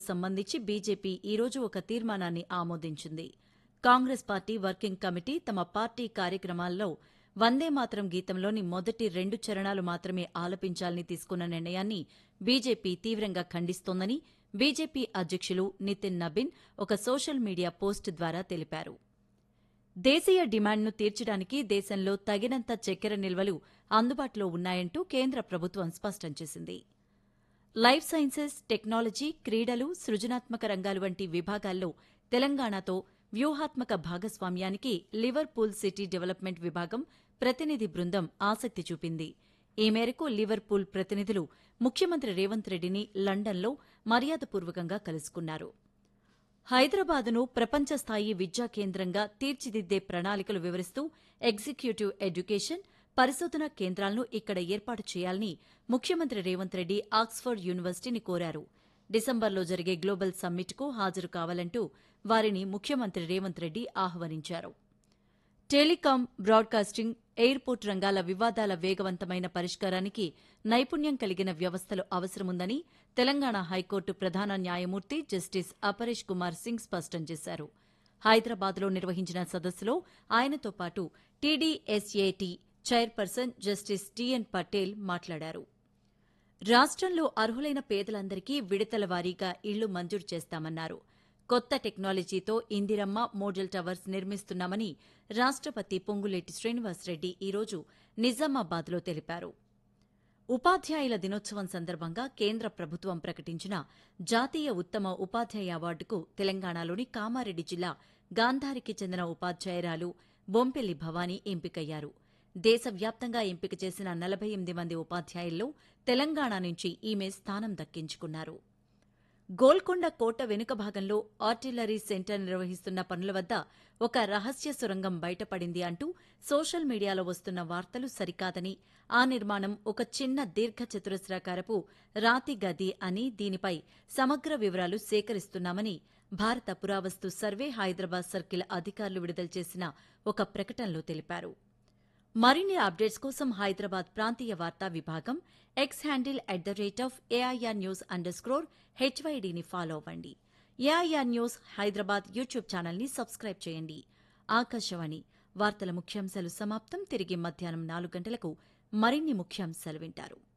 సంబంధించి బీజేపీ ఈరోజు ఒక తీర్మానాన్ని ఆమోదించింది కాంగ్రెస్ పార్టీ వర్కింగ్ కమిటీ తమ పార్టీ కార్యక్రమాల్లో వందే మాతరం గీతంలోని మొదటి రెండు చరణాలు మాత్రమే ఆలపించాలని తీసుకున్న నిర్ణయాన్ని బీజేపీ తీవ్రంగా ఖండిస్తోందని బీజేపీ అధ్యక్షులు నితిన్ నబిన్ ఒక సోషల్ మీడియా పోస్ట్ ద్వారా తెలిపారు దేశీయ డిమాండ్ను తీర్చడానికి దేశంలో తగినంత చక్కెర నిల్వలు అందుబాటులో ఉన్నాయంటూ కేంద్ర ప్రభుత్వం స్పష్టం చేసింది లైఫ్ సైన్సెస్ టెక్నాలజీ క్రీడలు సృజనాత్మక రంగాలు వంటి విభాగాల్లో తెలంగాణతో వ్యూహాత్మక భాగస్వామ్యానికి లివర్పూల్ సిటీ డెవలప్మెంట్ విభాగం ప్రతినిధి బృందం ఆసక్తి చూపింది ఈ మేరకు లివర్పూల్ ప్రతినిధులు ముఖ్యమంత్రి రేవంత్ రెడ్డిని లండన్లో మర్యాదపూర్వకంగా కలుసుకున్నారు హైదరాబాదును ప్రపంచ స్థాయి విద్యా కేంద్రంగా తీర్చిదిద్దే ప్రణాళికలు వివరిస్తూ ఎగ్జిక్యూటివ్ ఎడ్యుకేషన్ పరిశోధనా కేంద్రాలను ఇక్కడ ఏర్పాటు చేయాలని ముఖ్యమంత్రి రేవంత్ రెడ్డి ఆక్స్ఫర్డ్ యూనివర్సిటీని కోరారు డిసెంబర్లో జరిగే గ్లోబల్ సమ్మిట్కు హాజరు కావాలంటూ వారిని ముఖ్యమంత్రి రేవంత్ రెడ్డి ఆహ్వానించారు టెలికాం బ్రాడ్కాస్టింగ్ ఎయిర్పోర్ట్ రంగాల వివాదాల వేగవంతమైన పరిష్కారానికి నైపుణ్యం కలిగిన వ్యవస్థలు అవసరముందని తెలంగాణ హైకోర్టు ప్రధాన న్యాయమూర్తి జస్టిస్ అపరేష్ కుమార్ సింగ్ స్పష్టం చేశారు హైదరాబాద్లో నిర్వహించిన సదస్సులో ఆయనతో పాటు TDSAT chairperson justice TN Patel మాట్లాడారు రాష్ట్రంలో అర్హులైన పేదలందరికీ విడతల వారీగా ఇళ్లు మంజూరు చేస్తామన్నారు కొత్త టెక్నాలజీతో ఇందిరమ్మ మోడల్ టవర్స్ నిర్మిస్తున్నామని రాష్ట్రపతి పొంగులేటి శ్రీనివాసరెడ్డి ఈరోజు నిజామాబాద్లో తెలిపారు ఉపాధ్యాయుల దినోత్సవం సందర్భంగా కేంద్ర ప్రభుత్వం ప్రకటించిన జాతీయ ఉత్తమ ఉపాధ్యాయ అవార్డుకు తెలంగాణలోని కామారెడ్డి జిల్లా గాంధారికి చెందిన ఉపాధ్యాయురాలు బొంపెల్లి భవానీ ఎంపికయ్యారు దేశవ్యాప్తంగా ఎంపిక చేసిన నలభై ఎనిమిది మంది ఉపాధ్యాయుల్లో తెలంగాణ నుంచి ఈమె స్థానం దక్కించుకున్నారు గోల్కొండ కోట వెనుక భాగంలో ఆర్టిల్లరీ సెంటర్ నిర్వహిస్తున్న పనుల వద్ద ఒక రహస్య సొరంగం బయటపడింది అంటూ సోషల్ మీడియాలో వస్తున్న వార్తలు సరికాదని ఆ నిర్మాణం ఒక చిన్న దీర్ఘ చతురస్రాకారపు రాతి గది అని దీనిపై సమగ్ర వివరాలు సేకరిస్తున్నామని భారత పురావస్తు సర్వే హైదరాబాద్ సర్కిల్ అధికారులు విడుదల చేసిన ఒక ప్రకటనలో తెలిపారు మరిన్ని అప్డేట్స్ కోసం హైదరాబాద్ ప్రాంతీయ వార్తా విభాగం X handle at the rate of AIR news underscore హెచ్వైడీని ఫాలో అవ్వండి ఏఐఆర్ న్యూస్ హైదరాబాద్ యూట్యూబ్ ఛానల్ని సబ్స్క్రైబ్ చేయండి ఆకాశవాణి వార్తల ముఖ్యాంశాలు సమాప్తం తిరిగి మధ్యాహ్నం నాలుగు గంటలకు మరిన్ని ముఖ్యాంశాలు వింటారు